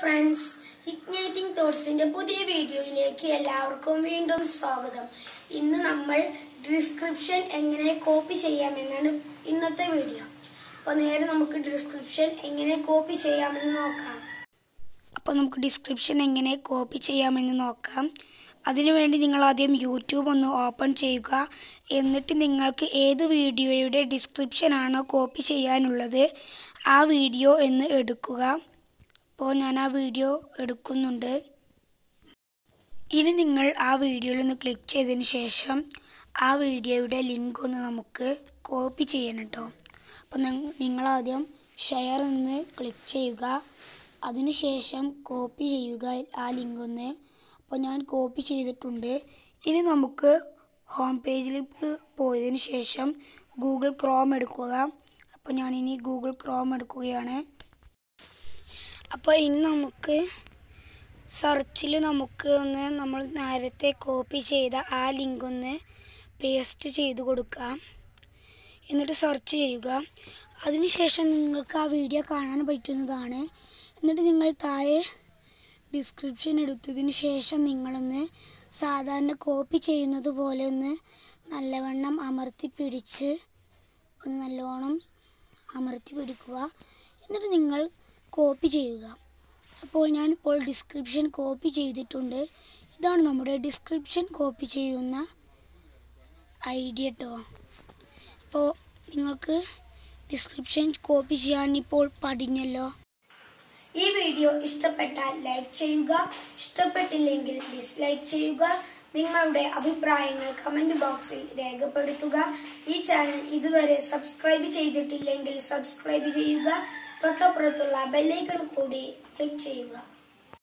friends igniting തോട്ട്സിന്റെ പുതിയ വീഡിയോയിലേക്ക് എല്ലാവർക്കും വീണ്ടും സ്വാഗതം ഇന്ന് നമ്മൾ ഡിസ്ക്രിപ്ഷൻ എങ്ങനെ കോപ്പി ചെയ്യാമെന്നാണ് ഇന്നത്തെ വീഡിയോ അപ്പൊ നേരെ നമുക്ക് ഡിസ്ക്രിപ്ഷൻ എങ്ങനെ കോപ്പി ചെയ്യാമെന്ന് നോക്കാം അപ്പോൾ നമുക്ക് ഡിസ്ക്രിപ്ഷൻ എങ്ങനെ കോപ്പി ചെയ്യാമെന്ന് നോക്കാം അതിനുവേണ്ടി നിങ്ങൾ ആദ്യം യൂട്യൂബ് ഒന്ന് ഓപ്പൺ ചെയ്യുക എന്നിട്ട് നിങ്ങൾക്ക് ഏത് വീഡിയോയുടെ ഡിസ്ക്രിപ്ഷൻ ആണോ കോപ്പി ചെയ്യാനുള്ളത് ആ വീഡിയോ എന്ന് എടുക്കുക അപ്പോൾ ഞാൻ ആ വീഡിയോ എടുക്കുന്നുണ്ട് ഇനി നിങ്ങൾ ആ വീഡിയോയിൽ ഒന്ന് ക്ലിക്ക് ചെയ്തതിന് ശേഷം ആ വീഡിയോയുടെ ലിങ്ക് ഒന്ന് നമുക്ക് കോപ്പി ചെയ്യണം കേട്ടോ അപ്പോൾ നിങ്ങൾ ആദ്യം ഷെയർ എന്ന് ക്ലിക്ക് ചെയ്യുക അതിനുശേഷം കോപ്പി ചെയ്യുക ആ ലിങ്ക് ഒന്ന് അപ്പോൾ ഞാൻ കോപ്പി ചെയ്തിട്ടുണ്ട് ഇനി നമുക്ക് ഹോം പേജിലേക്ക് പോയതിന് ശേഷം ഗൂഗിൾ ക്രോം എടുക്കുക അപ്പോൾ ഞാനിനി ഗൂഗിൾ ക്രോം എടുക്കുകയാണ് അപ്പോൾ ഇനി നമുക്ക് സെർച്ചിൽ നമുക്ക് ഒന്ന് നമ്മൾ നേരത്തെ കോപ്പി ചെയ്ത ആ ലിങ്ക് ഒന്ന് പേസ്റ്റ് ചെയ്ത് കൊടുക്കാം എന്നിട്ട് സെർച്ച് ചെയ്യുക അതിനുശേഷം നിങ്ങൾക്ക് ആ വീഡിയോ കാണാൻ പറ്റുന്നതാണ് എന്നിട്ട് നിങ്ങൾ താഴെ ഡിസ്ക്രിപ്ഷൻ എടുത്തതിന് ശേഷം നിങ്ങളൊന്ന് സാധാരണ കോപ്പി ചെയ്യുന്നത് പോലെ ഒന്ന് നല്ലവണ്ണം അമർത്തി പിടിച്ച് ഒന്ന് നല്ലോണം അമർത്തി പിടിക്കുക എന്നിട്ട് നിങ്ങൾ കോപ്പി ചെയ്യുക അപ്പോൾ ഞാനിപ്പോൾ ഡിസ്ക്രിപ്ഷൻ കോപ്പി ചെയ്തിട്ടുണ്ട് ഇതാണ് നമ്മുടെ ഡിസ്ക്രിപ്ഷൻ കോപ്പി ചെയ്യുന്ന ഐഡിയ കേട്ടോ അപ്പോൾ നിങ്ങൾക്ക് ഡിസ്ക്രിപ്ഷൻ കോപ്പി ചെയ്യാൻ ഇപ്പോൾ പഠിഞ്ഞല്ലോ ഈ വീഡിയോ ഇഷ്ടപ്പെട്ടാൽ ലൈക്ക് ചെയ്യുക ഇഷ്ടപ്പെട്ടില്ലെങ്കിൽ ഡിസ്ലൈക്ക് ചെയ്യുക നിങ്ങളുടെ അഭിപ്രായങ്ങൾ കമന്റ് ബോക്സിൽ രേഖപ്പെടുത്തുക ഈ ചാനൽ ഇതുവരെ സബ്സ്ക്രൈബ് ചെയ്തിട്ടില്ലെങ്കിൽ സബ്സ്ക്രൈബ് ചെയ്യുക തൊട്ടപ്പുറത്തുള്ള ബെല്ലൈക്കൺ കൂടി ക്ലിക്ക് ചെയ്യുക